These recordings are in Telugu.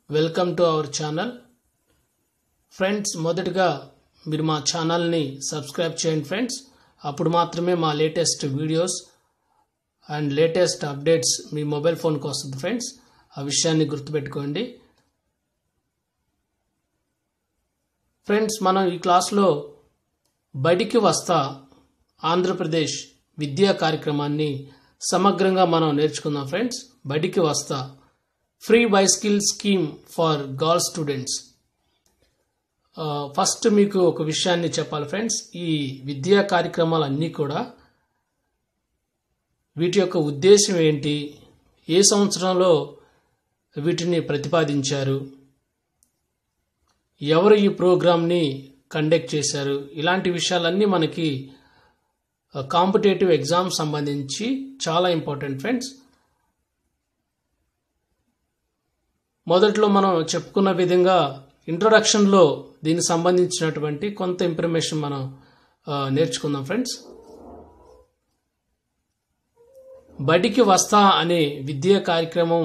welcome to our channel friends మొదటగా మీరు మా ఛానల్ని సబ్స్క్రైబ్ చేయండి ఫ్రెండ్స్ అప్పుడు మాత్రమే మా latest videos and latest updates మీ మొబైల్ ఫోన్కి వస్తుంది ఫ్రెండ్స్ ఆ విషయాన్ని గుర్తుపెట్టుకోండి ఫ్రెండ్స్ మనం ఈ క్లాస్లో బడికి వస్తా ఆంధ్రప్రదేశ్ విద్యా కార్యక్రమాన్ని సమగ్రంగా మనం నేర్చుకుందాం ఫ్రెండ్స్ బడికి వస్తా free bicycle scheme for girl students first మీకు ఒక విషయాన్ని చెప్పాలి ఫ్రెండ్స్ ఈ విద్యా కార్యక్రమాలన్నీ కూడా వీటి యొక్క ఉద్దేశం ఏంటి ఏ సంవత్సరంలో వీటిని ప్రతిపాదించారు ఎవరు ఈ ప్రోగ్రామ్ని కండక్ట్ చేశారు ఇలాంటి విషయాలన్నీ మనకి కాంపిటేటివ్ ఎగ్జామ్ సంబంధించి చాలా ఇంపార్టెంట్ ఫ్రెండ్స్ మొదట్లో మనం చెప్పుకున్న విధంగా ఇంట్రొడక్షన్లో దీనికి సంబంధించినటువంటి కొంత ఇన్ఫర్మేషన్ మనం నేర్చుకుందాం ఫ్రెండ్స్ బడికి వస్తా అనే విద్యా కార్యక్రమం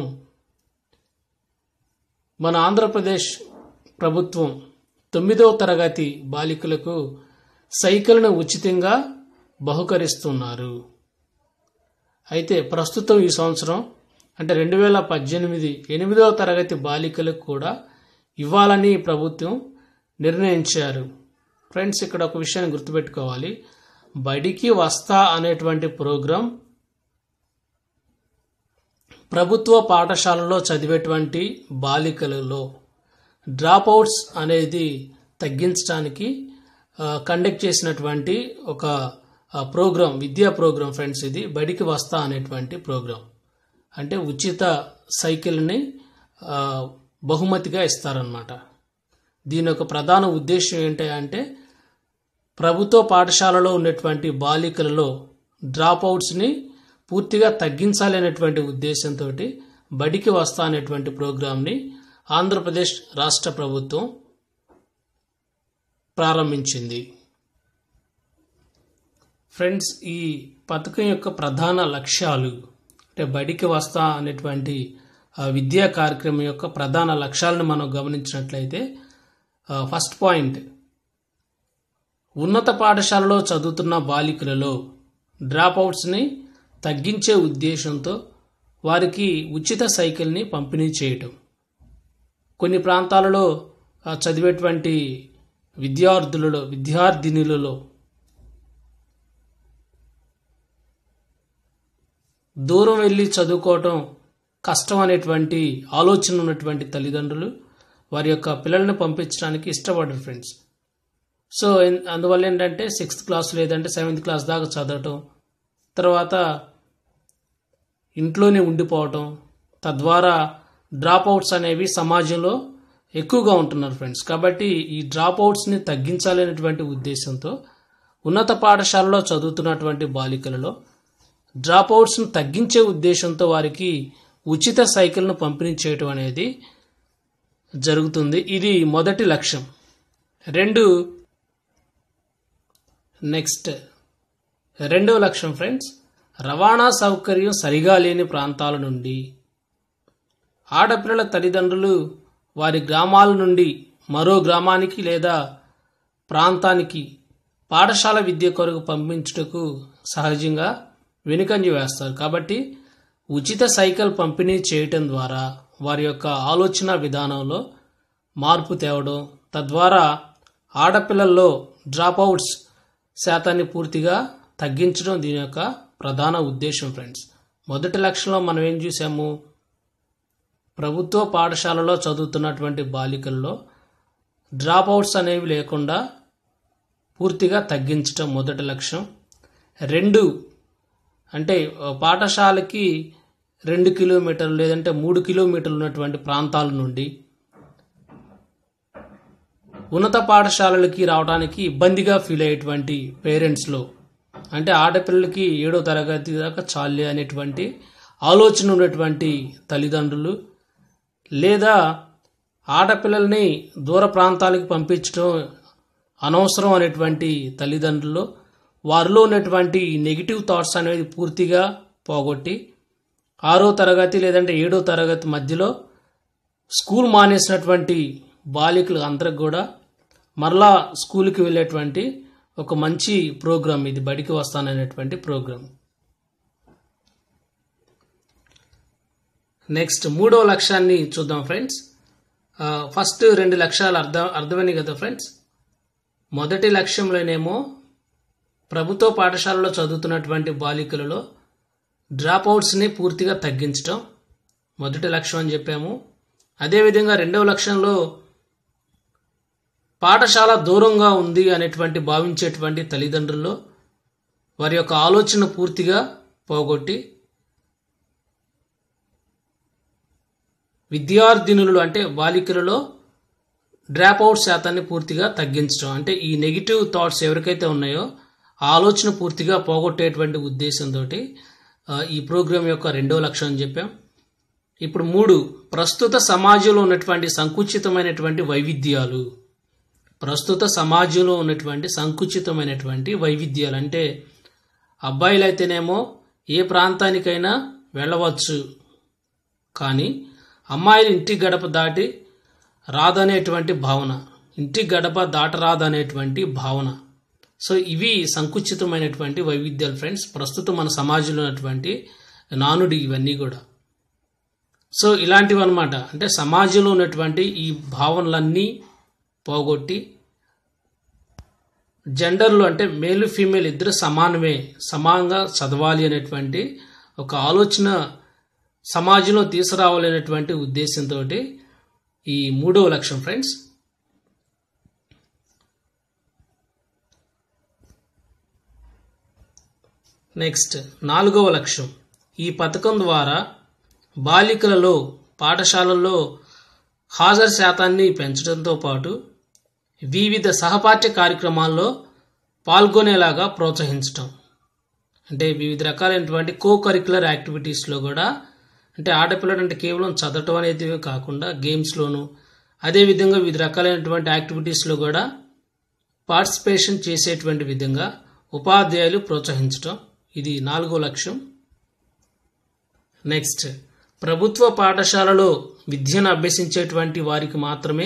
మన ఆంధ్రప్రదేశ్ ప్రభుత్వం తొమ్మిదవ తరగతి బాలికలకు సైకిల్ను ఉచితంగా బహుకరిస్తున్నారు అయితే ప్రస్తుతం ఈ సంవత్సరం అంటే రెండు వేల పద్దెనిమిది ఎనిమిదవ తరగతి బాలికలకు కూడా ఇవ్వాలని ప్రభుత్వం నిర్ణయించారు ఫ్రెండ్స్ ఇక్కడ ఒక విషయాన్ని గుర్తుపెట్టుకోవాలి బడికి వస్తా అనేటువంటి ప్రోగ్రాం ప్రభుత్వ పాఠశాలలో చదివేటువంటి బాలికలలో డ్రాప్ అవుట్స్ అనేది తగ్గించడానికి కండక్ట్ చేసినటువంటి ఒక ప్రోగ్రాం విద్యా ప్రోగ్రాం ఫ్రెండ్స్ ఇది బడికి వస్తా అనేటువంటి ప్రోగ్రాం అంటే ఉచిత సైకిల్ని బహుమతిగా ఇస్తారనమాట దీని యొక్క ప్రధాన ఉద్దేశం ఏంటి అంటే ప్రభుత్వ పాఠశాలలో ఉన్నటువంటి బాలికలలో డ్రాప్ అవుట్స్ని పూర్తిగా తగ్గించాలి అనేటువంటి ఉద్దేశంతో బడికి వస్తా అనేటువంటి ప్రోగ్రాంని ఆంధ్రప్రదేశ్ రాష్ట్ర ప్రభుత్వం ప్రారంభించింది ఫ్రెండ్స్ ఈ పథకం యొక్క ప్రధాన లక్ష్యాలు అంటే బడికి వస్తా అనేటువంటి విద్యా కార్యక్రమం యొక్క ప్రధాన లక్ష్యాలను మనం గమనించినట్లయితే ఫస్ట్ పాయింట్ ఉన్నత పాఠశాలలో చదువుతున్న బాలికలలో డ్రాప్ అవుట్స్ని తగ్గించే ఉద్దేశంతో వారికి ఉచిత సైకిల్ని పంపిణీ చేయటం కొన్ని ప్రాంతాలలో చదివేటువంటి విద్యార్థులలో విద్యార్థినులలో దూరం వెళ్ళి చదువుకోవటం కష్టం అనేటువంటి ఆలోచన ఉన్నటువంటి తల్లిదండ్రులు వారి యొక్క పిల్లల్ని పంపించడానికి ఇష్టపడరు ఫ్రెండ్స్ సో అందువల్ల ఏంటంటే సిక్స్త్ క్లాస్ లేదంటే సెవెంత్ క్లాస్ దాకా చదవటం తర్వాత ఇంట్లోనే ఉండిపోవటం తద్వారా డ్రాప్ అవుట్స్ అనేవి సమాజంలో ఎక్కువగా ఉంటున్నారు ఫ్రెండ్స్ కాబట్టి ఈ డ్రాప్ అవుట్స్ని తగ్గించాలనేటువంటి ఉద్దేశంతో ఉన్నత పాఠశాలలో చదువుతున్నటువంటి బాలికలలో డ్రాప్ అవుట్స్ను తగ్గించే ఉద్దేశంతో వారికి ఉచిత సైకిల్ను పంపిణీ చేయటం అనేది జరుగుతుంది ఇది మొదటి లక్ష్యం రెండు నెక్స్ట్ రెండవ లక్ష్యం ఫ్రెండ్స్ రవాణా సౌకర్యం సరిగా లేని ప్రాంతాల నుండి ఆడపిల్లల తల్లిదండ్రులు వారి గ్రామాల నుండి మరో గ్రామానికి లేదా ప్రాంతానికి పాఠశాల విద్య కొరకు పంపించుటకు సహజంగా వెనుకంజ వేస్తారు కాబట్టి ఉచిత సైకిల్ పంపిణీ చేయటం ద్వారా వారి యొక్క ఆలోచన విధానంలో మార్పు తేవడం తద్వారా ఆడపిల్లల్లో డ్రాప్ అవుట్స్ శాతాన్ని పూర్తిగా తగ్గించడం దీని యొక్క ప్రధాన ఉద్దేశం ఫ్రెండ్స్ మొదటి లక్ష్యంలో మనం ఏం చూసాము ప్రభుత్వ పాఠశాలలో చదువుతున్నటువంటి బాలికల్లో డ్రాప్ అవుట్స్ అనేవి లేకుండా పూర్తిగా తగ్గించడం మొదటి లక్ష్యం రెండు అంటే పాఠశాలకి రెండు కిలోమీటర్లు లేదంటే మూడు కిలోమీటర్లు ఉన్నటువంటి ప్రాంతాల నుండి ఉన్నత పాఠశాలలకి రావడానికి ఇబ్బందిగా ఫీల్ అయ్యేటువంటి పేరెంట్స్లో అంటే ఆడపిల్లలకి ఏడో తరగతి దాకా చాలే అనేటువంటి ఆలోచన ఉన్నటువంటి తల్లిదండ్రులు లేదా ఆడపిల్లల్ని దూర ప్రాంతాలకు పంపించడం అనవసరం అనేటువంటి తల్లిదండ్రులు వారిలో ఉన్నటువంటి నెగిటివ్ థాట్స్ అనేది పూర్తిగా పోగొట్టి ఆరో తరగతి లేదంటే ఏడో తరగతి మధ్యలో స్కూల్ మానేసినటువంటి బాలికలు అందరికి కూడా మరలా స్కూల్కి వెళ్ళేటువంటి ఒక మంచి ప్రోగ్రాం ఇది బడికి వస్తాననేటువంటి ప్రోగ్రాం నెక్స్ట్ మూడో లక్ష్యాన్ని చూద్దాం ఫ్రెండ్స్ ఆ, ఫస్ట్ రెండు లక్ష్యాలు అర్థం అర్థమైనవి కదా ఫ్రెండ్స్ మొదటి లక్ష్యంలోనేమో ప్రభుత్వ పాఠశాలలో చదువుతున్నటువంటి బాలికలలో డ్రాప్ అవుట్స్ని పూర్తిగా తగ్గించడం మొదటి లక్ష్యం అని చెప్పాము అదేవిధంగా రెండవ లక్ష్యంలో పాఠశాల దూరంగా ఉంది అనేటువంటి భావించేటువంటి తల్లిదండ్రుల్లో వారి యొక్క ఆలోచన పూర్తిగా పోగొట్టి విద్యార్థినులు అంటే బాలికలలో డ్రాప్ అవుట్ శాతాన్ని పూర్తిగా తగ్గించడం అంటే ఈ నెగిటివ్ థాట్స్ ఎవరికైతే ఉన్నాయో ఆ ఆలోచన పూర్తిగా పోగొట్టేటువంటి ఉద్దేశంతో ఈ ప్రోగ్రాం యొక్క రెండో లక్ష్యం అని చెప్పాం ఇప్పుడు మూడు ప్రస్తుత సమాజంలో ఉన్నటువంటి సంకుచితమైనటువంటి వైవిధ్యాలు ప్రస్తుత సమాజంలో ఉన్నటువంటి సంకుచితమైనటువంటి వైవిధ్యాలు అంటే అబ్బాయిలైతేనేమో ఏ ప్రాంతానికైనా వెళ్ళవచ్చు కానీ అమ్మాయిలు ఇంటి గడప దాటి రాదనేటువంటి భావన ఇంటి గడప దాటరాదనేటువంటి భావన సో ఇవి సంకుచితమైనటువంటి వైవిధ్యాలు ఫ్రెండ్స్ ప్రస్తుతం మన సమాజంలో ఉన్నటువంటి నానుడి ఇవన్నీ కూడా సో ఇలాంటివి అనమాట అంటే సమాజంలో ఉన్నటువంటి ఈ భావనలన్నీ పోగొట్టి జెండర్లు అంటే మేలు ఫీమేల్ ఇద్దరు సమానమే సమానంగా చదవాలి అనేటువంటి ఒక ఆలోచన సమాజంలో తీసుకురావాలనేటువంటి ఉద్దేశంతో ఈ మూడవ లక్ష్యం ఫ్రెండ్స్ నెక్స్ట్ నాలుగవ లక్ష్యం ఈ పథకం ద్వారా బాలికలలో పాఠశాలల్లో హాజరు శాతాన్ని పెంచడంతో పాటు వివిధ సహపాఠ్య కార్యక్రమాల్లో పాల్గొనేలాగా ప్రోత్సహించటం అంటే వివిధ రకాలైనటువంటి కో కరికులర్ యాక్టివిటీస్లో కూడా అంటే ఆడపిల్లడు అంటే కేవలం చదవటం అనేది కాకుండా గేమ్స్లోను అదేవిధంగా వివిధ రకాలైనటువంటి యాక్టివిటీస్లో కూడా పార్టిసిపేషన్ చేసేటువంటి విధంగా ఉపాధ్యాయులు ప్రోత్సహించటం ఇది నాలుగో లక్ష్యం నెక్స్ట్ ప్రభుత్వ పాఠశాలలో విద్యను అభ్యసించేటువంటి వారికి మాత్రమే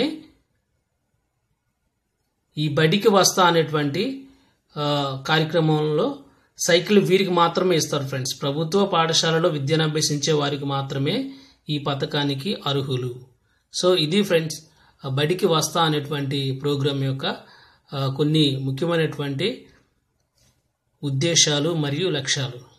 ఈ బడికి వస్తా అనేటువంటి ఆ, కార్యక్రమంలో సైకిల్ వీరికి మాత్రమే ఇస్తారు ఫ్రెండ్స్ ప్రభుత్వ పాఠశాలలో విద్యను అభ్యసించే వారికి మాత్రమే ఈ పథకానికి అర్హులు సో ఇది ఫ్రెండ్స్ ఆ బడికి వస్తా అనేటువంటి ప్రోగ్రాం యొక్క ఆ, కొన్ని ముఖ్యమైనటువంటి ఉద్దేశాలు మరియు లక్ష్యాలు